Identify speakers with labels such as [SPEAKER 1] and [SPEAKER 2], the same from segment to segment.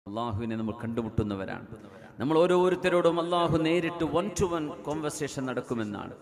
[SPEAKER 1] അള്ളാഹുവിനെ നമ്മൾ കണ്ടുമുട്ടുന്നവരാണ് നമ്മൾ ഓരോരുത്തരോടും അള്ളാഹു നേരിട്ട് വൺ ടു വൺ കോൺവെർസേഷൻ നടക്കുമെന്നാണ്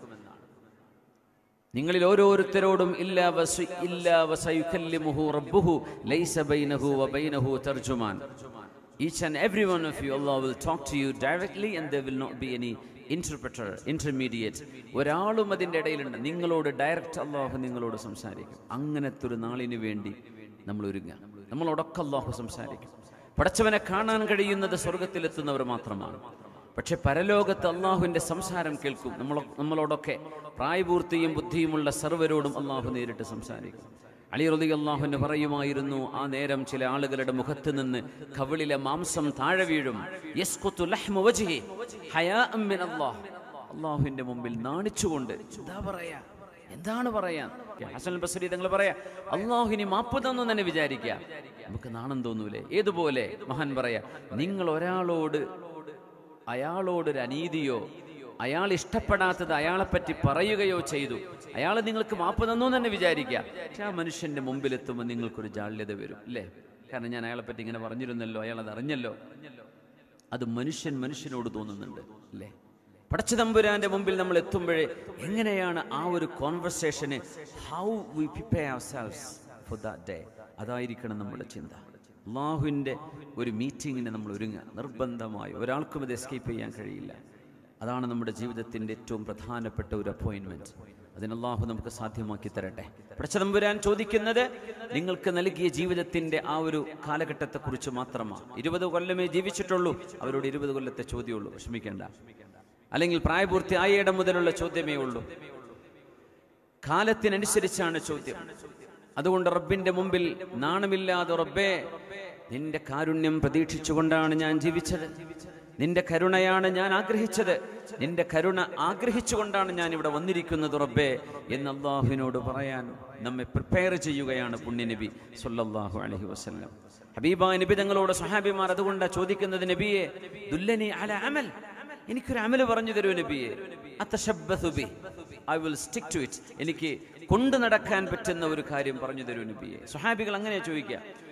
[SPEAKER 1] നിങ്ങളിൽ ഓരോരുത്തരോടും ഇല്ലാ വസു ഇല്ലാ വസയുക്കല്ലിമുഹു റബ്ബുഹു ലൈസ ബൈനഹു വബൈനഹു തർജുമാൻ Each and every one of you, Allah will talk to you directly and there will not be any interpreter, intermediate. ഒരാളും അതിൻ്റെ ഇടയിലുണ്ട് നിങ്ങളോട് ഡയറക്റ്റ് അള്ളാഹു നിങ്ങളോട് സംസാരിക്കും അങ്ങനത്തെ ഒരു നാളിന് വേണ്ടി നമ്മൾ ഒരുങ്ങുക നമ്മളോടൊക്കെ അള്ളാഹു സംസാരിക്കും പടച്ചവനെ കാണാൻ കഴിയുന്നത് സ്വർഗത്തിലെത്തുന്നവർ മാത്രമാണ് പക്ഷെ പരലോകത്ത് അള്ളാഹുവിൻ്റെ സംസാരം കേൾക്കും നമ്മൾ നമ്മളോടൊക്കെ പ്രായപൂർത്തിയും ബുദ്ധിയുമുള്ള സർവരോടും അള്ളാഹു നേരിട്ട് സംസാരിക്കും അലി റലി അള്ളാഹുവിന് പറയുമായിരുന്നു ആ നേരം ചില ആളുകളുടെ മുഖത്ത് നിന്ന് കവിളിലെ മാംസം താഴെ വീഴും യസ്കുത്തു ലഹ്മു വജ്ഹി ഹയാഅം മിൻ അല്ലാഹ്. അള്ളാഹുവിന്റെ മുമ്പിൽ നാണിച്ചുകൊണ്ട് എന്താ പറയാ എന്താണ് പറയാൻ ഹസൻ ബസരി തങ്ങൾ പറയാ അള്ളാഹുവിന് മാപ്പ് തന്നു തന്നെ വിചാരിക്കുക നമുക്ക് നാണം തോന്നൂലേ ഏതുപോലെ മഹാൻ പറയാ നിങ്ങൾ ഒരാളോട് അയാളോടൊരു അനീതിയോ അയാൾ ഇഷ്ടപ്പെടാത്തത് അയാളെപ്പറ്റി പറയുകയോ ചെയ്തു അയാൾ നിങ്ങൾക്ക് മാപ്പ് തന്നു എന്ന് തന്നെ വിചാരിക്കുക പക്ഷെ ആ മനുഷ്യന്റെ മുമ്പിലെത്തുമ്പോൾ നിങ്ങൾക്കൊരു ജാള്യത വരും അല്ലേ കാരണം ഞാൻ അയാളെപ്പറ്റി ഇങ്ങനെ പറഞ്ഞിരുന്നല്ലോ അയാൾ അത് അറിഞ്ഞല്ലോ അത് മനുഷ്യൻ മനുഷ്യനോട് തോന്നുന്നുണ്ട് അല്ലേ പടച്ച തമ്പുരാന്റെ മുമ്പിൽ നമ്മൾ എത്തുമ്പോഴേ എങ്ങനെയാണ് ആ ഒരു കോൺവെർസേഷന് how we prepare ourselves for that day അതായിരിക്കണം നമ്മുടെ ചിന്ത അള്ളാഹുവിൻ്റെ ഒരു മീറ്റിങ്ങിന് നമ്മൾ ഒരുങ്ങുക നിർബന്ധമായി ഒരാൾക്കും ഇത് എസ്കേപ്പ് ചെയ്യാൻ കഴിയില്ല അതാണ് നമ്മുടെ ജീവിതത്തിൻ്റെ ഏറ്റവും പ്രധാനപ്പെട്ട ഒരു അപ്പോയിൻമെൻറ്റ് അതിന് അള്ളാഹു നമുക്ക് സാധ്യമാക്കി തരട്ടെ പടച്ചതമ്പുരാൻ ചോദിക്കുന്നത് നിങ്ങൾക്ക് നൽകിയ ജീവിതത്തിൻ്റെ ആ ഒരു കാലഘട്ടത്തെക്കുറിച്ച് മാത്രമാണ് ഇരുപത് കൊല്ലമേ ജീവിച്ചിട്ടുള്ളൂ അവരോട് ഇരുപത് കൊല്ലത്തെ ചോദ്യമുള്ളൂ വിഷമിക്കേണ്ട അല്ലെങ്കിൽ പ്രായപൂർത്തിയായയിടം മുതലുള്ള ചോദ്യമേ ഉള്ളൂ കാലത്തിനനുസരിച്ചാണ് ചോദ്യം അതുകൊണ്ട് റബ്ബിന്റെ മുമ്പിൽ നാണമില്ലാതെ റബ്ബേ നിന്റെ കാരുണ്യം പ്രതീക്ഷിച്ചുകൊണ്ടാണ് ഞാൻ ജീവിച്ചത് നിന്റെ കരുണയാണ് ഞാൻ ആഗ്രഹിച്ചത് നിന്റെ കരുണ ആഗ്രഹിച്ചുകൊണ്ടാണ് ഞാൻ ഇവിടെ വന്നിരിക്കുന്നത് റബ്ബേ എന്ന് അള്ളാഹുവിനോട് പറയാൻ നമ്മെ പ്രിപ്പയർ ചെയ്യുകയാണ് പുണ്യനബി സല്ലല്ലാഹു അലൈഹി വസല്ലം ഹബീബ നബി തങ്ങളോട് സഹാബിമാർ അതുകൊണ്ടാണ് ചോദിക്കുന്നത് നബിയെ ദുല്ലനി അല അമൽ എനിക്കൊരു അമല് പറഞ്ഞു തരൂ നബിയെ അത്തശബ്ബസു ബി I will stick to it എനിക്ക് കൊണ്ടു നടക്കാൻ പറ്റുന്ന ഒരു കാര്യം പറഞ്ഞു തരൂ നബിയെ സുഹാബികൾ അങ്ങനെ ചോദിക്കുക